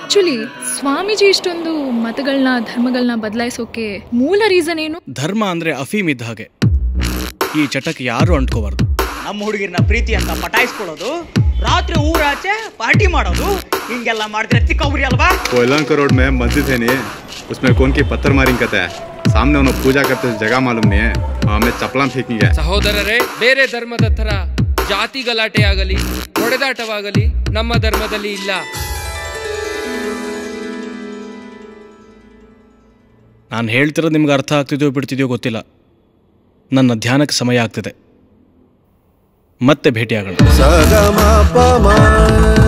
actually Swamiji ಇಷ್ಟೊಂದು ಮತಗಳನ್ನ ಧರ್ಮಗಳನ್ನ ಬದಲಾಯಿಸೋಕೆ ಮೂಲ reason ಏನು ಧರ್ಮ ಅಂದ್ರೆ ಅಫೀಮ್ ಇದ್ದ ಹಾಗೆ ಈ ಚಟಕ್ಕೆ ಯಾರು ಅಂಟ್ಕೋಬಾರ್ದು ನಮ್ಮ ಹುಡುಗಿರ್ನ ಪ್ರೀತಿ ಅಂತ ಪಟಾಯಿಸ್ಕೊಳ್ಳೋದು ರಾತ್ರಿ ಊರಾಚೆ ಪಾರ್ಟಿ ಮಾಡೋದು ಹಿಂಗೆಲ್ಲ ಮಾಡಿದ್ರೆ ಚಿಕ್ಕವ್ರಿ ಅಲ್ವಾ वो एलन करोड़ में मस्जिद है नहीं उसमें कौन की पत्थर मारिंग कहता है सामने उन्हें पूजा करते हुए जगह मालूम नहीं है वहाँ हमें चपला फेंकेंगे ಸಹೋದರರೇ ಬೇರೆ ಧರ್ಮದ ಥರ ಜಾತಿ ಗಲಾಟೆ ಆಗಲಿ ಹೊಡೆದಾಟವಾಗಲಿ ನಮ್ಮ ಧರ್ಮದಲ್ಲಿ ಇಲ್ಲ ನಾನು ಹೇಳ್ತಿರೋದು ನಿಮ್ಗೆ ಅರ್ಥ ಆಗ್ತಿದೆಯೋ ಬಿಡ್ತಿದೆಯೋ ಗೊತ್ತಿಲ್ಲ ನನ್ನ ಧ್ಯಾನಕ್ಕೆ ಸಮಯ ಆಗ್ತಿದೆ ಮತ್ತೆ ಭೇಟಿಯಾಗೋಣ ಸಗಮ ಪಮ